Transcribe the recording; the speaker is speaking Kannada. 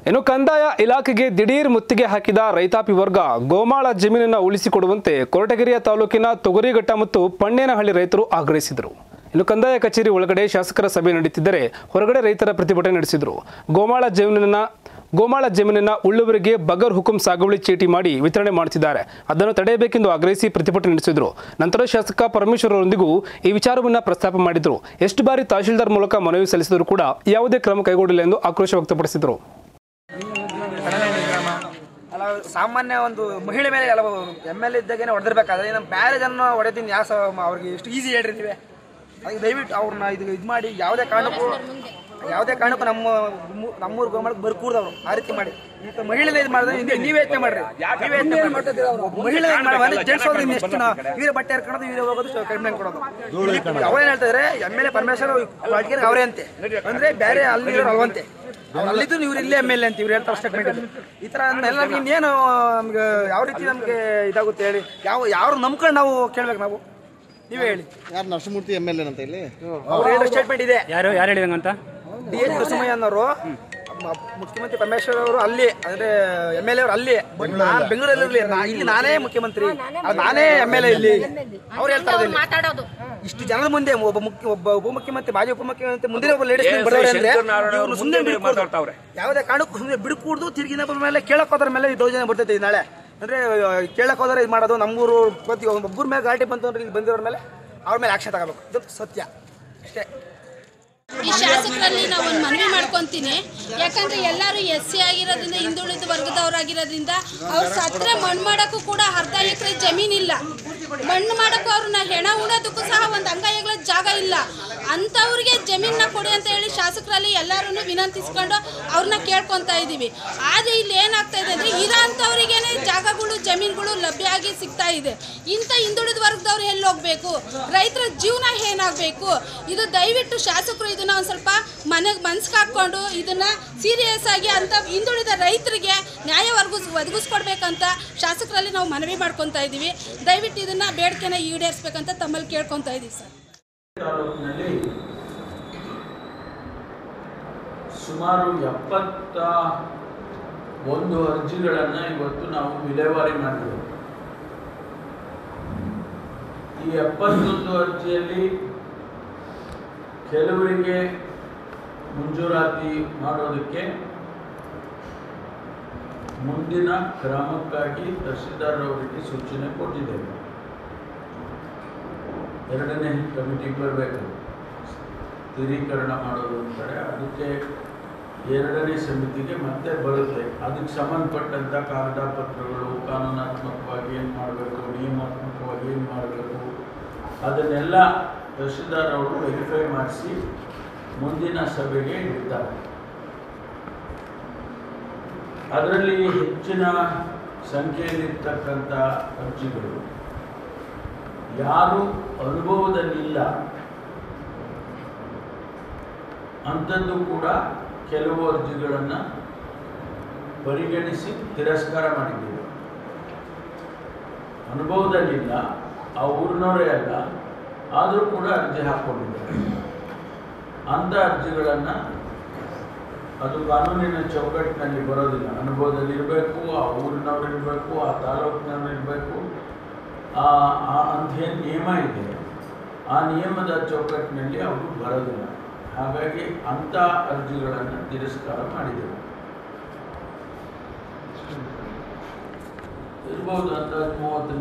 ಇನ್ನು ಕಂದಾಯ ಇಲಾಖೆಗೆ ದಿಢೀರ್ ಮುತ್ತಿಗೆ ಹಾಕಿದ ರೈತಾಪಿ ವರ್ಗ ಗೋಮಾಳ ಜಮೀನನ್ನು ಉಳಿಸಿಕೊಡುವಂತೆ ಕೊರಟಗೆರೆಯ ತಾಲೂಕಿನ ತೊಗರಿಘಟ್ಟ ಮತ್ತು ಪಣ್ಣೇನಹಳ್ಳಿ ರೈತರು ಆಗ್ರಹಿಸಿದರು ಇನ್ನು ಕಂದಾಯ ಕಚೇರಿ ಒಳಗಡೆ ಶಾಸಕರ ಸಭೆ ನಡೀತಿದ್ದರೆ ಹೊರಗಡೆ ರೈತರ ಪ್ರತಿಭಟನೆ ನಡೆಸಿದರು ಗೋಮಾಳ ಜಮೀನನ್ನ ಗೋಮಾಳ ಜಮೀನನ್ನ ಉಳ್ಳುವರಿಗೆ ಬಗರ್ ಹುಕುಂ ಸಾಗುವಳಿ ಚೀಟಿ ಮಾಡಿ ವಿತರಣೆ ಮಾಡುತ್ತಿದ್ದಾರೆ ಅದನ್ನು ತಡೆಯಬೇಕೆಂದು ಆಗ್ರಹಿಸಿ ಪ್ರತಿಭಟನೆ ನಡೆಸಿದರು ನಂತರ ಶಾಸಕ ಪರಮೇಶ್ವರ್ ಅವರೊಂದಿಗೂ ಈ ವಿಚಾರವನ್ನು ಪ್ರಸ್ತಾಪ ಮಾಡಿದರು ಎಷ್ಟು ಬಾರಿ ತಹಶೀಲ್ದಾರ್ ಮೂಲಕ ಮನವಿ ಸಲ್ಲಿಸಿದರೂ ಕೂಡ ಯಾವುದೇ ಕ್ರಮ ಕೈಗೊಂಡಿಲ್ಲ ಎಂದು ಆಕ್ರೋಶ ವ್ಯಕ್ತಪಡಿಸಿದರು ಕಡಲಹಳ್ಳಿ ಗ್ರಾಮ ಅಲ್ಲ ಸಾಮಾನ್ಯ ಒಂದು ಮಹಿಳೆ ಮೇಲೆ ಎಲ್ಲ ಎಮ್ ಎಲ್ ಇದ್ದಾಗೇನೆ ಹೊಡೆದಿರ್ಬೇಕಾದ್ರೆ ನಮ್ಮ ಬೇರೆ ಜನ ಹೊಡೆದಿನ ಯಾವ ಸ ಅವ್ರಿಗೆ ಎಷ್ಟು ಈಸಿ ಹೇಳ್ರಿ ನೀವೇ ಅದಕ್ಕೆ ದಯವಿಟ್ಟು ಅವ್ರನ್ನ ಇದು ಇದು ಮಾಡಿ ಯಾವುದೇ ಕಾರಣಕ್ಕೂ ಯಾವುದೇ ಕಾರಣಕ್ಕೂ ನಮ್ಮ ಮು- ನಮ್ಮೂರು ಗೋಮಾಳಕ್ಕೆ ಬರ್ಕೂಡ್ದವ್ರು ಆ ರೀತಿ ಮಾಡಿ ಈಗ ಮಹಿಳೆ ಇದು ಮಾಡಿದ್ರೆ ಹಿಂದೆ ನೀವೇ ಯೋಚನೆ ಮಾಡ್ರಿ ನೀವೇ ಯೋಚನೆ ಮಾಡ್ರಿ ಒಬ್ಬ ಮಹಿಳೆ ಇದು ಮಾಡಿ ಜೆಂಟ್ಸ್ ಹೋದ್ರೆ ಇನ್ನು ಎಷ್ಟು ನಾ- ಇವರೇ ಬಟ್ಟೆ ಹರ್ಕೊಳ್ಳೋದು ಇವರೇ ಹೋಗೋದು ಕಂಪ್ಲೇಂಟ್ ಕೊಡೋದು ಅವ್ರೇನ್ ಹೇಳ್ತಾರೆ ಎಮ್ ಎಲ್ ಎ ಪರಮೇಶ್ವರ್ ಪಾರ್ಟಿಗೆ ಅವರೇ ಅಂತೆ ಅಂದ್ರೆ ಬೇರೆ ಅಲ್ಲಿ ಅಲ್ವಂತೆ ಅವ್ರು ಅಲ್ಲಿದ್ದು ಇವ್ರು ಇಲ್ಲೇ ಎಮ್ ಎಲ್ ಎ ಅಂತ ಇವ್ರು ಹೇಳ್ತಾರೆ ಸ್ಟೇಟ್ಮೆಂಟ್ ಈ ಥರ ಎಲ್ಲ ನಮ್ಗೆ ಇನ್ನೇನು ನಮ್ಗೆ ಯಾವ ರೀತಿ ನಮಗೆ ಇದಾಗುತ್ತೆ ಹೇಳಿ ಯಾವ ಯಾರು ನಂಬ್ಕೊಂಡು ನಾವು ಕೇಳ್ಬೇಕು ನಾವು ನೀವೇ ಹೇಳಿ ಯಾರು ನರಸಿಂಹಮೂರ್ತಿ ಎಮ್ ಎಲ್ ಎನ್ ಅಂತ ಇಲ್ಲಿ ಅವ್ರು ಹೇಳೋ ಸ್ಟೇಟ್ಮೆಂಟ್ ಇದೆ ಯಾರು ಯಾರು ಹೇಳಿದಂಗಂತ ಡಿ ಎಚ್ ಕುಸುಮಯ್ಯ ಅನ್ನೋರು ಮ- ಮುಖ್ಯಮಂತ್ರಿ ಪರಮೇಶ್ವರ್ ಅವರು ಅಲ್ಲಿ ಅಂದ್ರೆ ಎಮ್ ಎಲ್ ಎ ಅವರು ಅಲ್ಲಿ ಬಟ್ ನಾನು ಬೆಂಗಳೂರಲ್ಲಿ ಇರ್ಲಿ ನಾ ಇಲ್ಲಿ ನಾನೇ ಮುಖ್ಯಮಂತ್ರಿ ಅದು ನಾನೇ ಎಮ್ ಎಲ್ ಎ ಇಲ್ಲಿ ಅವ್ರು ಹೇಳ್ತಾರೆ ಇಲ್ಲಿ. ಮಾತಾಡೋದು ಇಷ್ಟು ಜನದ ಮುಂದೆ ಒಬ್ಬ ಮುಖ್ಯ ಒಬ್ಬ ಉಪಮುಖ್ಯಮಂತ್ರಿ ಮಾಜಿ ಉಪಮುಖ್ಯಮಂತ್ರಿ ಮುಂದಿನ ಒಬ್ಬ ಲೇಡೀಸ್ ಬರೋರೆ ಅಂದ್ರೆ ಇವ್ರು ಸುಮ್ಮನೆ ಬಿಡ್ಕೊಡ್ದು ಯಾವುದೇ ಕಾರಣಕ್ಕೂ ಸುಮ್ಮನೆ ಬಿಡ್ಕೂಡ್ದು ತಿರುಗಿ ಇನ್ನೊಬ್ಬರ ಮೇಲೆ ಕೇಳಕ್ ಹೋದ್ರ ಮೇಲೆ ಈ ದೌರ್ಜನ್ಯ ಬರ್ತೈತೆ ಈ ನಾಳೆ ಅಂದ್ರೆ ಆ, ಕೇಳಕ್ ಹೋದ್ರೆ ಇದು ಮಾಡೋದು ನಮ್ಮೂರು ಪ್ರತಿ ಒಬ್ಬರ ಮೇಲೆ ಗಾಡಿ ಬಂತು ಅಂದ್ರೆ ಇಲ್ಲಿ ಬಂದಿರೋರ ಮೇಲೆ ಅವ್ರ ಮೇಲೆ ಆಕ್ಷನ್ ತಗೋಬೇಕು ಇದು ಸತ್ಯ ಅಷ್ಟೇ ಈ ಶಾಸಕರಲ್ಲಿ ನಾವು ಒಂದು ಮನವಿ ಮಾಡ್ಕೊಂತೀನಿ ಯಾಕಂದ್ರೆ ಎಲ್ಲರೂ ಎಸ್ ಸಿ ಆಗಿರೋದ್ರಿಂದ ಹಿಂದುಳಿದ ವರ್ಗದವರಾಗಿರೋದ್ರಿಂದ ಅವ್ರು ಸತ್ರೆ ಮಣ್ಣು ಮಾಡೋಕ್ಕೂ ಕೂಡ ಅರ್ಧ ಎಕರೆ ಜಮೀನಿಲ್ಲ ಮಣ್ಣು ಮಾಡೋಕ್ಕೂ ಅವ್ರನ್ನ ಹೆಣ ಉಣೋದಕ್ಕೂ ಸಹ ಒಂದು ಅಂಗೈಗಳ ಜಾಗ ಇಲ್ಲ ಅಂಥವ್ರಿಗೆ ಜಮೀನನ್ನ ಕೊಡಿ ಅಂತ ಹೇಳಿ ಶಾಸಕರಲ್ಲಿ ಎಲ್ಲರೂ ವಿನಂತಿಸ್ಕೊಂಡು ಅವ್ರನ್ನ ಕೇಳ್ಕೊತಾ ಇದ್ದೀವಿ ಆದರೆ ಇಲ್ಲಿ ಏನಾಗ್ತಾ ಇದೆ ಅಂದರೆ ಇರೋ ಅಂಥವ್ರಿಗೇನೆ ಜಾಗಗಳು ಜಮೀನುಗಳು ಲಭ್ಯ ಆಗಿ ಸಿಗ್ತಾ ಇದೆ ಇಂಥ ಹಿಂದುಳಿದ ವರ್ಗದವ್ರು ಎಲ್ಲಿ ಹೋಗ್ಬೇಕು ರೈತರ ಜೀವನ ಏನಾಗಬೇಕು ಇದು ದಯವಿಟ್ಟು ಶಾಸಕರು ಇದನ್ನ ಒಂದು ಸ್ವಲ್ಪ ಮನೆಗೆ ಮನ್ಸಿಗೆ ಹಾಕ್ಕೊಂಡು ಇದನ್ನ ಸೀರಿಯಸ್ ಆಗಿ ಅಂತ ಹಿಂದುಳಿದ ರೈತರಿಗೆ ನ್ಯಾಯ ಒದಗಿಸ್ ಒದಗಿಸ್ಕೊಡ್ಬೇಕಂತ ಶಾಸಕರಲ್ಲಿ ನಾವು ಮನವಿ ಮಾಡ್ಕೊತಾ ಇದ್ದೀವಿ ದಯವಿಟ್ಟು ಇದನ್ನ ಬೇಡಿಕೆನ ಈಡೇರಿಸ್ಬೇಕಂತ ತಮ್ಮಲ್ಲಿ ಕೇಳ್ಕೊತಾ ಇದ್ದೀವಿ ಸರ್ ತಾಲೂಕಿನಲ್ಲಿ ಸುಮಾರು ಎಪ್ಪತ್ತ ಒಂದು ಅರ್ಜಿಗಳನ್ನು ಇವತ್ತು ನಾವು ವಿಲೇವಾರಿ ಮಾಡಿದ್ದೇವೆ ಈ ಎಪ್ಪತ್ತೊಂದು ಅರ್ಜಿಯಲ್ಲಿ ಕೆಲವರಿಗೆ ಮಂಜೂರಾತಿ ಮಾಡೋದಕ್ಕೆ ಮುಂದಿನ ಕ್ರಮಕ್ಕಾಗಿ ತಹಸೀಲ್ದಾರ್ ಅವರಿಗೆ ಸೂಚನೆ ಕೊಟ್ಟಿದ್ದೇವೆ ಎರಡನೇ ಕಮಿಟಿಗೆ ಬರಬೇಕು ಸ್ಥಿರೀಕರಣ ಮಾಡೋದು ಅಂತಾರೆ ಅದಕ್ಕೆ ಎರಡನೇ ಸಮಿತಿಗೆ ಮತ್ತೆ ಬರುತ್ತೆ ಅದಕ್ಕೆ ಸಂಬಂಧಪಟ್ಟಂಥ ಕಾಗದ ಪತ್ರಗಳು ಕಾನೂನಾತ್ಮಕವಾಗಿ ಏನು ಮಾಡಬೇಕು ನಿಯಮಾತ್ಮಕವಾಗಿ ಏನು ಮಾಡಬೇಕು ಅದನ್ನೆಲ್ಲ ತಹಸೀಲ್ದಾರ್ ಅವರು ವೆರಿಫೈ ಮಾಡಿಸಿ ಮುಂದಿನ ಸಭೆಗೆ ಇಡ್ತಾರೆ ಅದರಲ್ಲಿ ಹೆಚ್ಚಿನ ಸಂಖ್ಯೆಯಲ್ಲಿರ್ತಕ್ಕಂಥ ಅರ್ಜಿಗಳು ಯಾರು ಅನುಭವದಲ್ಲಿಲ್ಲ ಅಂಥದ್ದು ಕೂಡ ಕೆಲವು ಅರ್ಜಿಗಳನ್ನು ಪರಿಗಣಿಸಿ ತಿರಸ್ಕಾರ ಮಾಡಿದ್ದೇವೆ ಅನುಭವದಲ್ಲಿಲ್ಲ ಆ ಊರಿನವರೇ ಅಲ್ಲ ಆದರೂ ಕೂಡ ಅರ್ಜಿ ಹಾಕ್ಕೊಂಡಿದ್ದಾರೆ ಅಂಥ ಅರ್ಜಿಗಳನ್ನು ಅದು ಕಾನೂನಿನ ಚೌಕಟ್ಟಿನಲ್ಲಿ ಬರೋದಿಲ್ಲ ಅನುಭವದಲ್ಲಿ ಇರಬೇಕು ಆ ಊರಿನವ್ರು ಇರಬೇಕು ಆ ತಾಲೂಕಿನವ್ರು ಇರಬೇಕು ಆ ಆ- ಅಂತೇನು ನಿಯಮ ಇದೆ ಆ ನಿಯಮದ ಚೌಕಟ್ಟಿನಲ್ಲಿ ಅವರು ಬರೋದಿಲ್ಲ ಹಾಗಾಗಿ ಅಂಥ ಅರ್ಜಿಗಳನ್ನು ತಿರಸ್ಕಾರ ಮಾಡಿದೆವು ಇರ್ಬೋದು ಅಂದಾಜು ಮೂವತ್ತು